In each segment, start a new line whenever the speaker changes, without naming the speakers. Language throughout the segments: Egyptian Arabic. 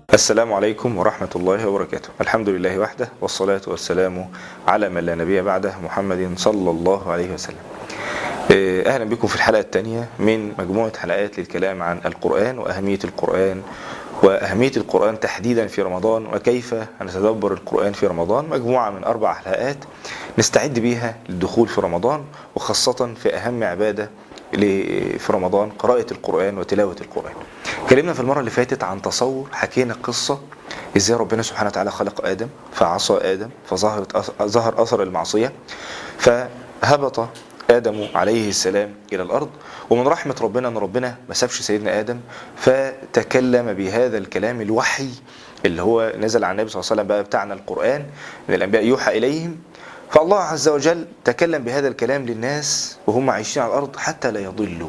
السلام عليكم ورحمة الله وبركاته الحمد لله وحده والصلاة والسلام على من لا نبي بعده محمد صلى الله عليه وسلم أهلا بكم في الحلقة الثانية من مجموعة حلقات للكلام عن القرآن وأهمية القرآن وأهمية القرآن تحديدا في رمضان وكيف نتدبر القرآن في رمضان مجموعة من أربع حلقات نستعد بيها للدخول في رمضان وخاصة في أهم عبادة في رمضان قراءة القرآن وتلاوة القرآن اتكلمنا في المرة اللي فاتت عن تصور حكينا قصة ازاي ربنا سبحانه وتعالى خلق آدم فعصى آدم فظهرت ظهر أثر المعصية فهبط آدم عليه السلام إلى الأرض ومن رحمة ربنا أن ربنا ما سابش سيدنا آدم فتكلم بهذا الكلام الوحي اللي هو نزل على النبي صلى الله عليه وسلم بقى بتاعنا القرآن من الأنبياء يوحى إليهم فالله عز وجل تكلم بهذا الكلام للناس وهم عايشين على الأرض حتى لا يضلوا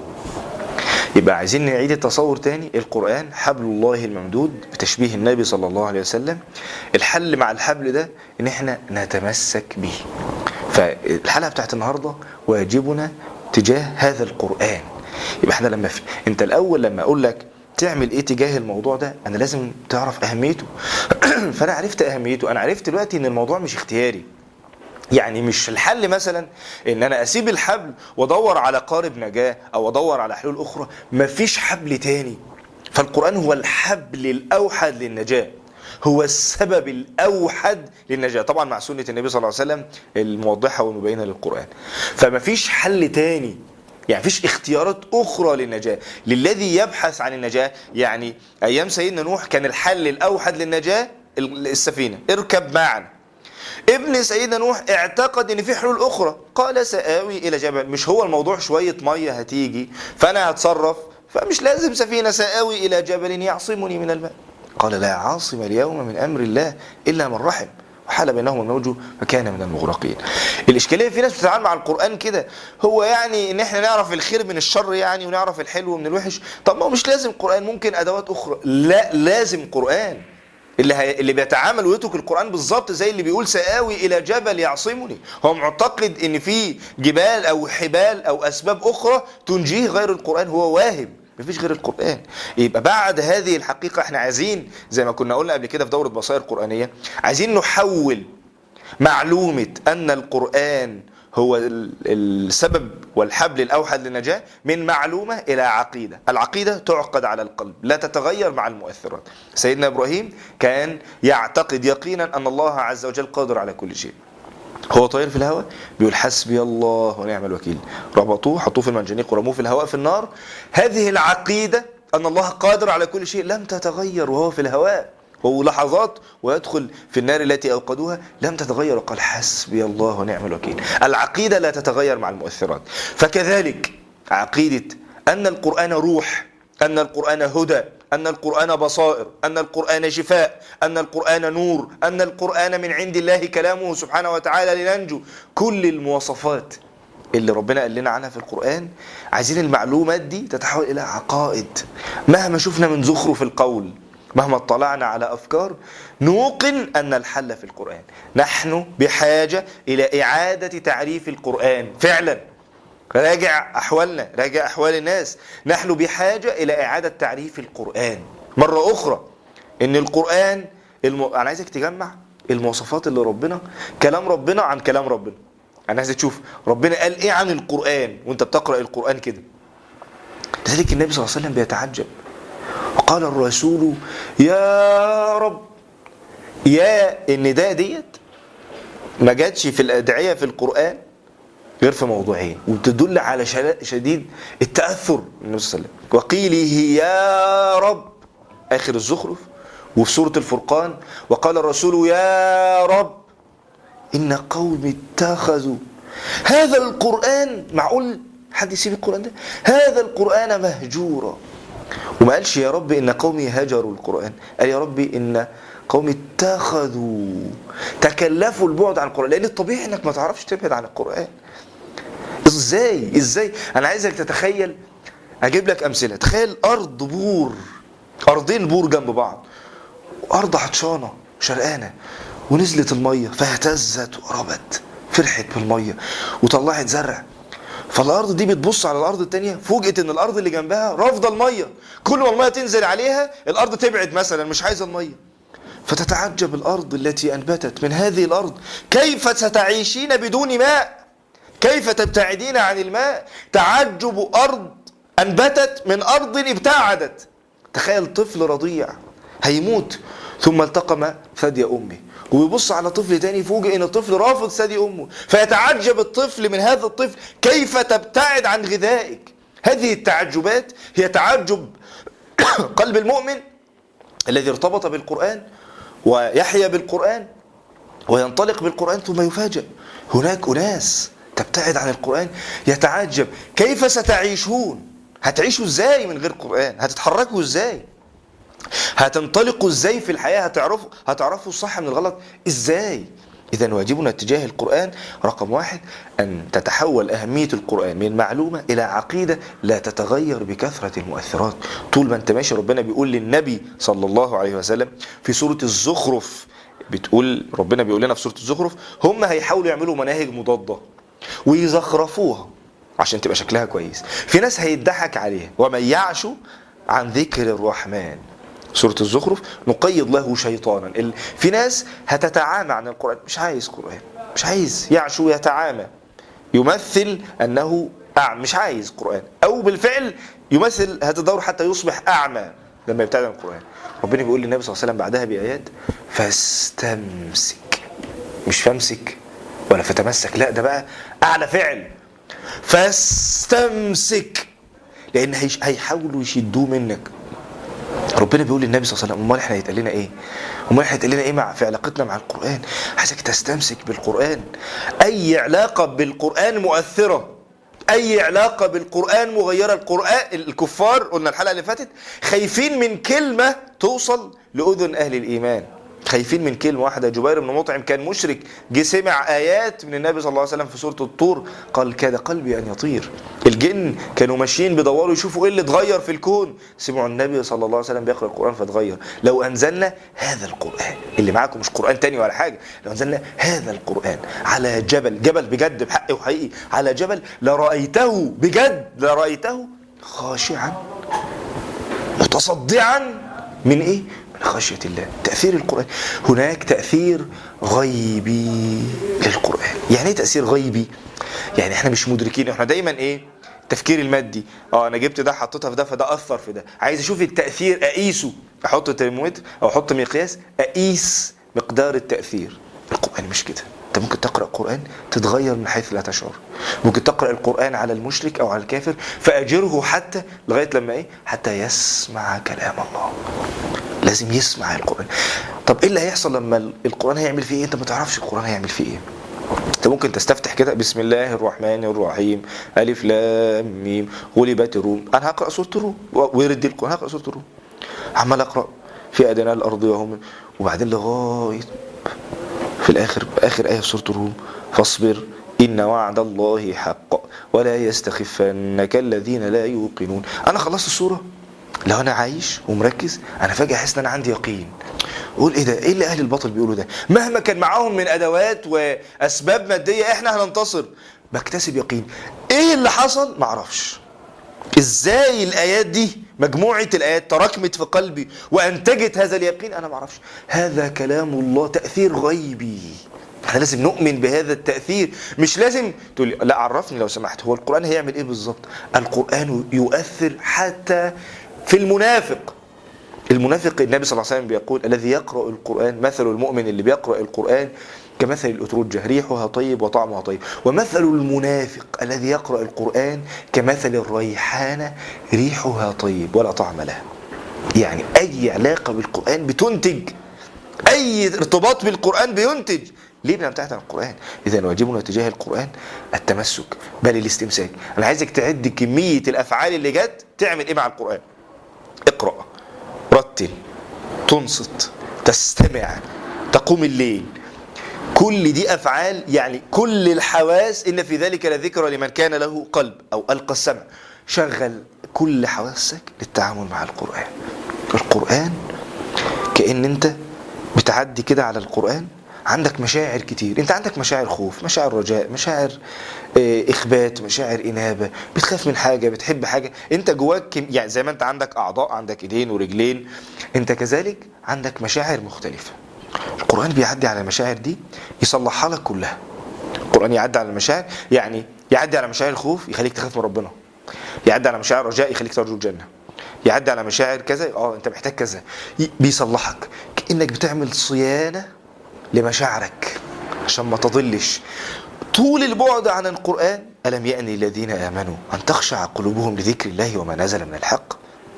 يبقى عايزين نعيد التصور تاني القرآن حبل الله الممدود بتشبيه النبي صلى الله عليه وسلم الحل مع الحبل ده ان احنا نتمسك به فالحلقة بتاعت النهاردة واجبنا تجاه هذا القرآن يبقى احنا لما في انت الاول لما اقول لك تعمل ايه تجاه الموضوع ده انا لازم تعرف اهميته فانا عرفت اهميته انا عرفت دلوقتي ان الموضوع مش اختياري يعني مش الحل مثلا ان انا اسيب الحبل وادور على قارب نجاه او ادور على حلول اخرى مفيش حبل تاني فالقران هو الحبل الاوحد للنجاه هو السبب الاوحد للنجاه طبعا مع سنه النبي صلى الله عليه وسلم الموضحه والمبينه للقران فمفيش حل تاني يعني مفيش اختيارات اخرى للنجاه للذي يبحث عن النجاه يعني ايام سيدنا نوح كان الحل الاوحد للنجاه السفينه اركب معنا ابن سيدنا نوح اعتقد ان في حلول اخرى قال سآوي الى جبل مش هو الموضوع شويه ميه هتيجي فانا هتصرف فمش لازم سفينه سآوي الى جبل يعصمني من الماء قال لا عاصم اليوم من امر الله الا من رحم وحال بينهم الموج فكان من المغرقين الاشكاليه في ناس بتتعامل مع القران كده هو يعني ان احنا نعرف الخير من الشر يعني ونعرف الحلو من الوحش طب ما هو مش لازم قران ممكن ادوات اخرى لا لازم قران اللي هي... اللي بيتعامل ويترك القران بالظبط زي اللي بيقول سآوي الى جبل يعصمني هو معتقد ان في جبال او حبال او اسباب اخرى تنجيه غير القران هو واهم مفيش غير القرآن يبقى بعد هذه الحقيقة احنا عايزين زي ما كنا قلنا قبل كده في دورة بصائر قرآنية عايزين نحول معلومة أن القرآن هو السبب والحبل الأوحد للنجاة من معلومة إلى عقيدة العقيدة تعقد على القلب لا تتغير مع المؤثرات سيدنا إبراهيم كان يعتقد يقينا أن الله عز وجل قادر على كل شيء هو طاير في الهواء بيقول حسبي الله ونعم الوكيل ربطوه حطوه في المنجنيق ورموه في الهواء في النار هذه العقيدة أن الله قادر على كل شيء لم تتغير وهو في الهواء هو لحظات ويدخل في النار التي أوقدوها لم تتغير وقال حسبي الله ونعم الوكيل العقيدة لا تتغير مع المؤثرات فكذلك عقيدة أن القرآن روح أن القرآن هدى أن القرآن بصائر أن القرآن شفاء أن القرآن نور أن القرآن من عند الله كلامه سبحانه وتعالى لننجو كل المواصفات اللي ربنا قال لنا عنها في القرآن عايزين المعلومات دي تتحول إلى عقائد مهما شفنا من زخرف القول مهما اطلعنا على أفكار نوقن أن الحل في القرآن نحن بحاجة إلى إعادة تعريف القرآن فعلا راجع أحوالنا راجع أحوال الناس نحن بحاجة إلى إعادة تعريف القرآن مرة أخرى إن القرآن الم... أنا عايزك تجمع المواصفات اللي ربنا كلام ربنا عن كلام ربنا أنا عايزك تشوف ربنا قال إيه عن القرآن وأنت بتقرأ القرآن كده لذلك النبي صلى الله عليه وسلم بيتعجب وقال الرسول يا رب يا النداء ديت ما جاتش في الأدعية في القرآن غير في موضوعين وتدل على شديد التأثر من النبي صلى الله عليه وسلم وقيله يا رب آخر الزخرف وفي سورة الفرقان وقال الرسول يا رب إن قوم اتخذوا هذا القرآن معقول حد يسيب القرآن ده هذا القرآن مهجورا وما قالش يا رب إن قومي هجروا القرآن قال يا رب إن قوم اتخذوا تكلفوا البعد عن القرآن لأن الطبيعي إنك ما تعرفش تبعد عن القرآن ازاي ازاي انا عايزك تتخيل اجيب لك امثله تخيل ارض بور ارضين بور جنب بعض ارض عطشانه شرقانه ونزلت الميه فاهتزت وربت فرحت بالميه وطلعت زرع فالارض دي بتبص على الارض التانية فوجئت ان الارض اللي جنبها رافضه الميه كل ما الميه تنزل عليها الارض تبعد مثلا مش عايزه الميه فتتعجب الارض التي انبتت من هذه الارض كيف ستعيشين بدون ماء كيف تبتعدين عن الماء تعجب ارض انبتت من ارض ابتعدت تخيل طفل رضيع هيموت ثم التقم ثدي امه ويبص على طفل تاني فوجئ ان الطفل رافض ثدي امه فيتعجب الطفل من هذا الطفل كيف تبتعد عن غذائك هذه التعجبات هي تعجب قلب المؤمن الذي ارتبط بالقرآن ويحيا بالقرآن وينطلق بالقرآن ثم يفاجأ هناك أناس تبتعد عن القرآن يتعجب كيف ستعيشون هتعيشوا ازاي من غير قرآن هتتحركوا ازاي هتنطلقوا ازاي في الحياة هتعرفوا هتعرفوا الصح من الغلط ازاي إذا واجبنا تجاه القرآن رقم واحد أن تتحول أهمية القرآن من معلومة إلى عقيدة لا تتغير بكثرة المؤثرات طول ما أنت ماشي ربنا بيقول للنبي صلى الله عليه وسلم في سورة الزخرف بتقول ربنا بيقول لنا في سورة الزخرف هم هيحاولوا يعملوا مناهج مضادة ويزخرفوها عشان تبقى شكلها كويس في ناس هيضحك عليها ومن يعش عن ذكر الرحمن سورة الزخرف نقيض له شيطانا ال- في ناس هتتعامى عن القرآن مش عايز قرآن مش عايز يعشو يتعامى يمثل أنه أعمى مش عايز قرآن أو بالفعل يمثل هذا الدور حتى يصبح أعمى لما يبتعد عن القرآن ربنا بيقول للنبي صلى الله عليه وسلم بعدها بآيات فاستمسك مش فامسك ولا فتمسك لا ده بقى أعلى فعل فاستمسك لأن هيش- هيحاولوا يشدوه منك ربنا بيقول للنبي صلى الله عليه وسلم امال احنا هيتقال لنا ايه؟ امال احنا هيتقال لنا ايه مع في علاقتنا مع القران؟ عايزك تستمسك بالقران. اي علاقه بالقران مؤثره. اي علاقه بالقران مغيره القران الكفار قلنا الحلقه اللي فاتت خايفين من كلمه توصل لاذن اهل الايمان. خايفين من كلمه واحده جبير بن مطعم كان مشرك جه سمع ايات من النبي صلى الله عليه وسلم في سوره الطور قال كاد قلبي ان يطير الجن كانوا ماشيين بيدوروا يشوفوا ايه اللي اتغير في الكون سمعوا النبي صلى الله عليه وسلم بيقرا القران فاتغير لو انزلنا هذا القران اللي معاكم مش قران تاني ولا حاجه لو انزلنا هذا القران على جبل جبل بجد بحق وحقيقي على جبل لرايته بجد لرايته خاشعا متصدعا من ايه؟ من خشية الله تأثير القرآن هناك تأثير غيبي للقرآن يعني ايه تأثير غيبي؟ يعني احنا مش مدركين احنا دايما ايه؟ التفكير المادي اه انا جبت ده حطيتها في ده فده اثر في ده عايز اشوف التاثير اقيسه احط ترمومتر او احط مقياس اقيس مقدار التاثير القران مش كده انت ممكن تقرا قران تتغير من حيث لا تشعر ممكن تقرا القران على المشرك او على الكافر فاجره حتى لغايه لما ايه حتى يسمع كلام الله لازم يسمع القران طب ايه اللي هيحصل لما القران هيعمل فيه ايه انت ما تعرفش القران هيعمل فيه ايه انت ممكن تستفتح كده بسم الله الرحمن الرحيم الف لام ميم غلبت الروم انا هقرا سوره الروم ويرد القران هقرا سوره الروم عمال اقرا في ادنى الارض وهم وبعدين لغايه في الاخر اخر ايه في سوره الروم فاصبر ان وعد الله حق ولا يستخفنك الذين لا يوقنون انا خلصت السوره لو انا عايش ومركز انا فجاه احس ان انا عندي يقين قول ايه ده ايه اللي اهل الباطل بيقولوا ده مهما كان معاهم من ادوات واسباب ماديه احنا هننتصر بكتسب يقين ايه اللي حصل معرفش ازاي الايات دي مجموعه الايات تراكمت في قلبي وانتجت هذا اليقين انا معرفش هذا كلام الله تاثير غيبي احنا لازم نؤمن بهذا التاثير مش لازم تقول لي لا عرفني لو سمحت هو القران هيعمل ايه بالظبط القران يؤثر حتى في المنافق المنافق النبي صلى الله عليه وسلم بيقول الذي يقرأ القرآن مثل المؤمن اللي بيقرأ القرآن كمثل الأترجة ريحها طيب وطعمها طيب ومثل المنافق الذي يقرأ القرآن كمثل الريحانة ريحها طيب ولا طعم لها يعني أي علاقة بالقرآن بتنتج أي ارتباط بالقرآن بينتج ليه بنبتعد عن القرآن؟ إذا واجبنا تجاه القرآن التمسك بل الاستمساك أنا عايزك تعد كمية الأفعال اللي جت تعمل إيه مع القرآن اقرأ رتل تنصت تستمع تقوم الليل كل دي افعال يعني كل الحواس ان في ذلك لذكرى لمن كان له قلب او القى السمع شغل كل حواسك للتعامل مع القران القران كان انت بتعدي كده على القران عندك مشاعر كتير انت عندك مشاعر خوف مشاعر رجاء مشاعر اه اخبات مشاعر انابه بتخاف من حاجه بتحب حاجه انت جواك كم... يعني زي ما انت عندك اعضاء عندك ايدين ورجلين انت كذلك عندك مشاعر مختلفه القران بيعدي على المشاعر دي يصلحها لك كلها القران يعدي على المشاعر يعني يعدي على مشاعر الخوف يخليك تخاف من ربنا يعدي على مشاعر رجاء يخليك ترجو الجنه يعدي على مشاعر كذا اه انت محتاج كذا بيصلحك كانك بتعمل صيانه لمشاعرك عشان ما تضلش طول البعد عن القرآن ألم يأن الذين آمنوا أن تخشع قلوبهم لذكر الله وما نزل من الحق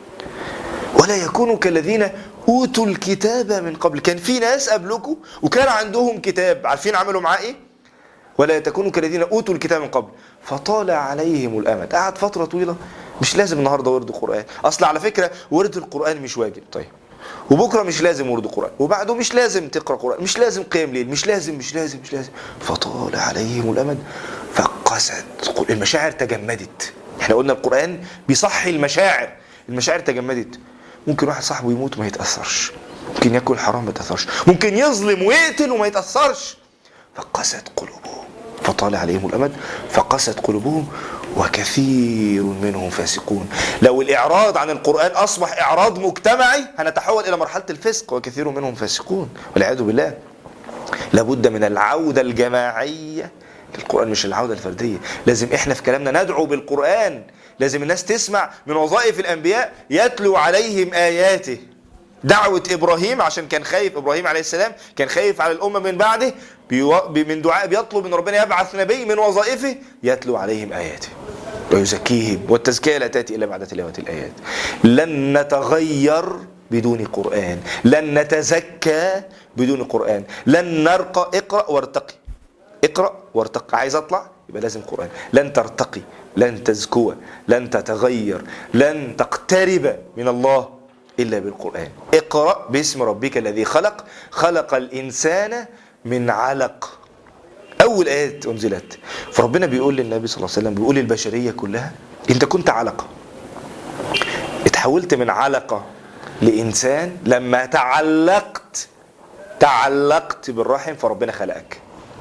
ولا يكونوا كالذين أوتوا الكتاب من قبل كان في ناس قبلكم وكان عندهم كتاب عارفين عملوا معاه إيه ولا تكونوا كالذين أوتوا الكتاب من قبل فطال عليهم الأمد قعد فترة طويلة مش لازم النهاردة ورد القرآن أصل على فكرة ورد القرآن مش واجب طيب وبكره مش لازم ورد قران وبعده مش لازم تقرا قران مش لازم قيام ليل مش لازم مش لازم مش لازم فطال عليهم الامد فقست المشاعر تجمدت احنا قلنا القران بيصحي المشاعر المشاعر تجمدت ممكن واحد صاحبه يموت وما يتاثرش ممكن ياكل حرام ما يتاثرش ممكن يظلم ويقتل وما يتاثرش فقست قلوبهم فطال عليهم الامد فقست قلوبهم وكثير منهم فاسقون لو الإعراض عن القرآن أصبح إعراض مجتمعي هنتحول إلى مرحلة الفسق وكثير منهم فاسقون والعياذ بالله لابد من العودة الجماعية للقرآن مش العودة الفردية لازم إحنا في كلامنا ندعو بالقرآن لازم الناس تسمع من وظائف الأنبياء يتلو عليهم آياته دعوة إبراهيم عشان كان خايف إبراهيم عليه السلام كان خايف على الأمة من بعده من دعاء بيطلب من ربنا يبعث نبي من وظائفه يتلو عليهم آياته ويزكيهم والتزكية لا تأتي إلا بعد تلاوة الآيات لن نتغير بدون قرآن لن نتزكى بدون قرآن لن نرقى اقرأ وارتقي اقرأ وارتقي عايز أطلع يبقى لازم قرآن لن ترتقي لن تزكو لن تتغير لن تقترب من الله إلا بالقرآن اقرأ باسم ربك الذي خلق خلق الإنسان من علق أول آيات أنزلت فربنا بيقول للنبي صلى الله عليه وسلم بيقول للبشرية كلها أنت كنت علقة اتحولت من علقة لإنسان لما تعلقت تعلقت بالرحم فربنا خلقك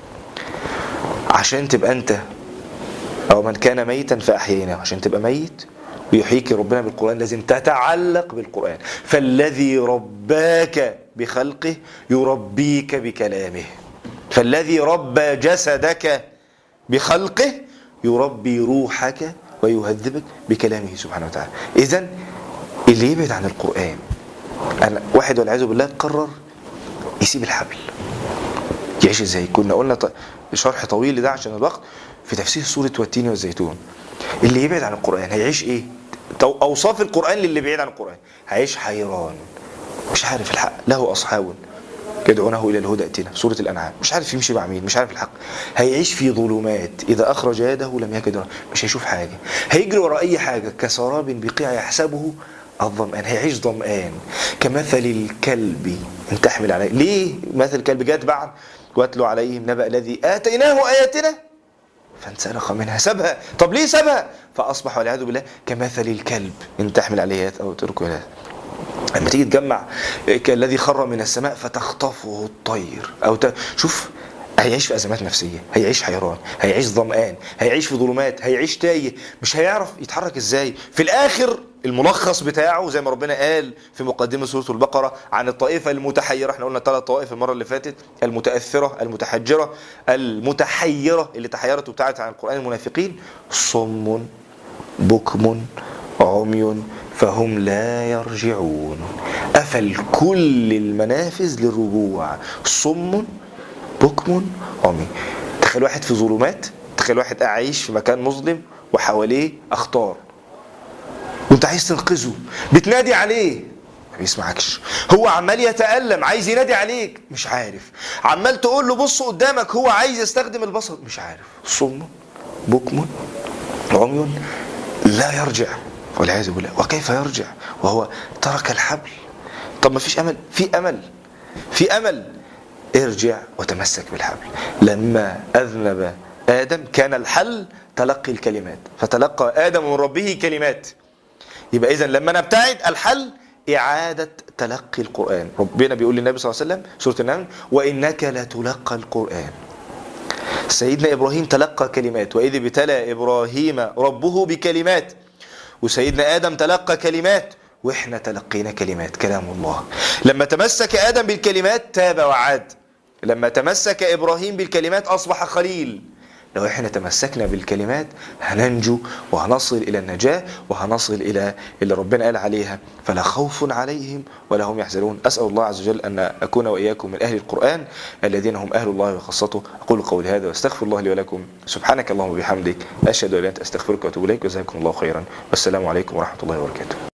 عشان تبقى أنت أو من كان ميتا فأحييناه عشان تبقى ميت ويحييك ربنا بالقرآن لازم تتعلق بالقرآن فالذي رباك بخلقه يربيك بكلامه فالذي ربى جسدك بخلقه يربي روحك ويهذبك بكلامه سبحانه وتعالى اذا اللي يبعد عن القرآن أنا واحد والعياذ بالله قرر يسيب الحبل يعيش ازاي كنا قلنا شرح طويل لده عشان الوقت في تفسير سورة والتين والزيتون اللي يبعد عن القرآن هيعيش ايه اوصاف القرآن للي بعيد عن القرآن هيعيش حيران مش عارف الحق له اصحاب يدعونه الى الهدى اتنا سوره الانعام مش عارف يمشي مع مين مش عارف الحق هيعيش في ظلمات اذا اخرج يده لم يجد مش هيشوف حاجه هيجري ورا اي حاجه كسراب بقيع يحسبه الظمآن هيعيش ظمآن كمثل الكلب ان تحمل عليه ليه مثل الكلب جات بعد واتلو عليهم نبأ الذي آتيناه آياتنا فانسلخ منها سابها طب ليه سابها فأصبح والعياذ بالله كمثل الكلب إن تحمل عليه أو تتركه لما تيجي تجمع كالذي خر من السماء فتخطفه الطير او ت... شوف هيعيش في ازمات نفسيه هيعيش حيران هيعيش ظمآن هيعيش في ظلمات هيعيش تايه مش هيعرف يتحرك ازاي في الاخر الملخص بتاعه زي ما ربنا قال في مقدمه سوره البقره عن الطائفه المتحيره احنا قلنا ثلاث طوائف المره اللي فاتت المتاثره المتحجره المتحيره اللي تحيرت وابتعدت عن القران المنافقين صم بكم عمي فهم لا يرجعون قفل كل المنافذ للرجوع صم بكم عمي تخيل واحد في ظلمات تخيل واحد عايش في مكان مظلم وحواليه اخطار وانت عايز تنقذه بتنادي عليه ما بيسمعكش هو عمال يتألم عايز ينادي عليك مش عارف عمال تقول له بص قدامك هو عايز يستخدم البصر مش عارف صم بكم عمي لا يرجع والعياذ بالله وكيف يرجع وهو ترك الحبل طب ما فيش امل في امل في امل ارجع وتمسك بالحبل لما اذنب ادم كان الحل تلقي الكلمات فتلقى ادم من ربه كلمات يبقى اذا لما نبتعد الحل إعادة تلقي القرآن ربنا بيقول للنبي صلى الله عليه وسلم سورة النمل وإنك لتلقى القرآن سيدنا إبراهيم تلقى كلمات وإذ ابتلى إبراهيم ربه بكلمات وسيدنا آدم تلقى كلمات وإحنا تلقينا كلمات كلام الله لما تمسك آدم بالكلمات تاب وعاد لما تمسك إبراهيم بالكلمات أصبح خليل لو احنا تمسكنا بالكلمات هننجو وهنصل الى النجاة وهنصل الى اللي ربنا قال عليها فلا خوف عليهم ولا هم يحزنون اسال الله عز وجل ان اكون واياكم من اهل القران الذين هم اهل الله وخاصته اقول قولي هذا واستغفر الله لي ولكم سبحانك اللهم وبحمدك اشهد ان لا اله الا انت استغفرك واتوب اليك جزاكم الله خيرا والسلام عليكم ورحمه الله وبركاته